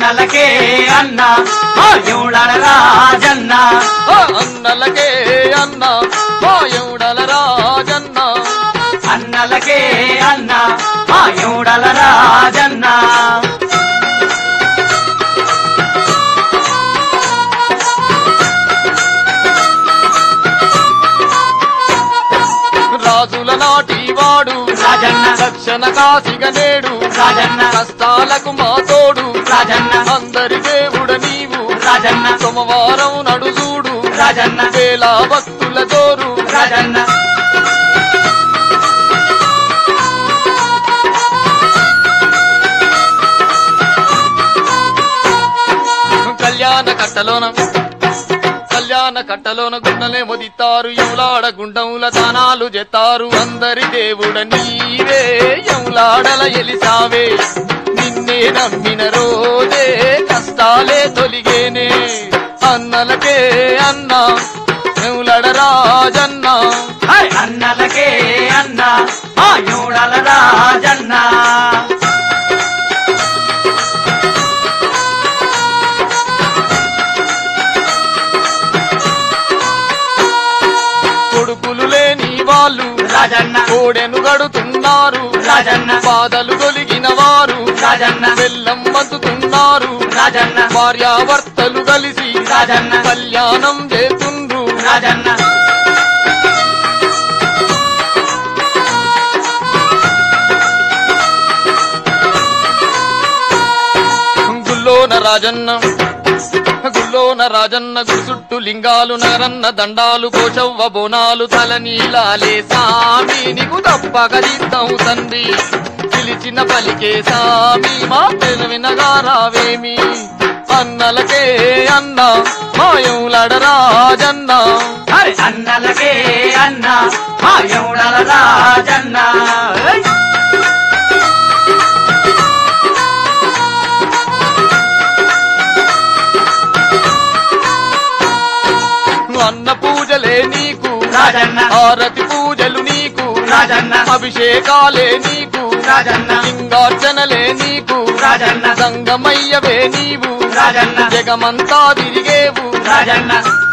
అన్నలకే అన్న మా యూడల రాజన్న ఆ అన్నలకే అన్న మాయౌడల రాజన్న అన్నలకే అన్న మా యూడల రాజన్న రాజుల నాటి వాడు రాజన్న దక్షిణ కాశిగ నేడు రాజన్న కష్టాలకు మా తోడు రాజన్న అందరి దేవుడ నీవు రాజన్న సోమవారం నడుజూడు రాజన్న వేల భక్తుల జోరు రాజన్న కళ్యాణ కట్టలోన కళ్యాణ కట్టలోన గుండలే మొదితారు ఎములాడ గుండముల దానాలు జెత్తారు అందరి దేవుడ నీవే ఎములాడల ఎలిసావే నిన్నే నమ్మిన రోజే కష్టాలే తొలిగేనే అన్నలకే అన్న ఎములాడ రాజన్న హై! అన్నలకే అన్న మా యూడల రాజన్న కొడుకులు లేని వాళ్ళు రాజన్న కోడెను గడుతున్నారు రాజన్న బాధలు తొలిగిన వారు రాజన్న బెల్లం మద్దుతున్నారు రాజన్న భార్యాభర్తలు కలిసి రాజన్న కళ్యాణం చేతుండ్రు రాజన్న గుల్లోన రాజన్న గుల్లోన రాజన్న గుసుట్టు లింగాలు నరన్న దండాలు కోచవ్వ బోనాలు తల నీలాలే సామి నీకు తప్పక దిద్దాం తండ్రి పిలిచిన పలికే సామి మా పేరు వినగా రావేమి అన్నలకే అన్న మాయంలాడ రాజన్న హై! అన్నలకే అన్న మా యూడల రాజన్న హై! అన్న పూజలే నీకు రాజన్న ఆరతి పూజలు నీకు రాజన్న అభిషేకాలే నీకు రాజన్న లింగార్చనలే నీకు రాజన్న సంగమయ్యవే నీవు రాజన్న జగమంతా తిరిగేవు రాజన్న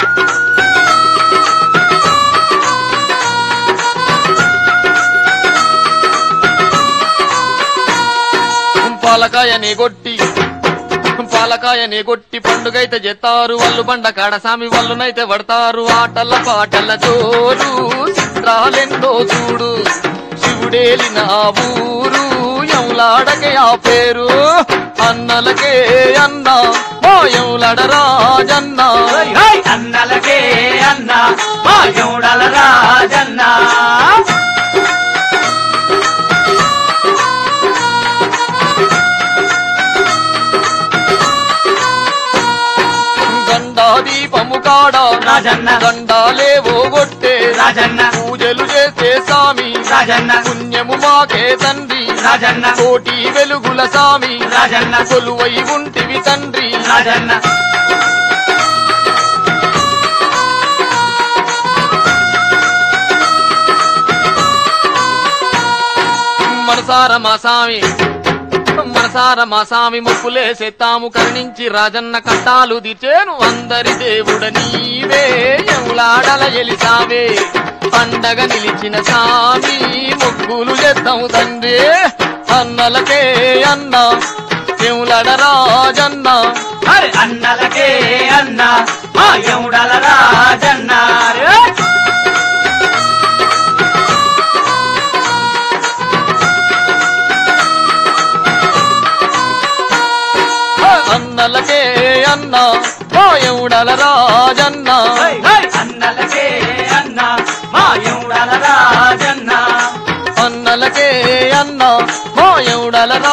పాలకాయని కొట్టి పాలకాయని కొట్టి పండుగైతే చెత్తారు వాళ్ళు బండ కాడసామి వాళ్ళనైతే పడతారు ఆటల పాటల జోరు చిత్రాలెందో చూడు శివుడేలిన ఆ ఊరు ఎములాడకే ఆ పేరు అన్నలకే అన్న మా ఎములాడ రాజన్న హై! హై! అన్నలకే అన్న మా యూడల రాజన్న గండా దీపము కాడ రాజన్న గండాలేవో గొట్టే రాజన్న పూజలు చేసే సామి రాజన్న పుణ్యము మాకే తండ్రి రాజన్న కోటి వెలుగుల సామి రాజన్న కొలువై ఉంటివి తండ్రి రాజన్న మనసార మా సామి మనసార మా సామి ముప్పులేసే తాము కరుణించి రాజన్న కట్టాలు దిచేను అందరి దేవుడ నీవే ఎములాడల ఎలిసావే పండగ నిలిచిన సామి ముగ్గులు చేద్దాం తండ్రి అన్నలకే అన్న ఎములాడ రాజన్న హరి అన్నలకే అన్న మా యూడల రాజన్న హరి! అన్నలకే అన్న మాయవుడల రాజన్న హై! హై! అన్నలకే అన్న మా యూడల రాజన్న అన్నలకే అన్న మాయవుడల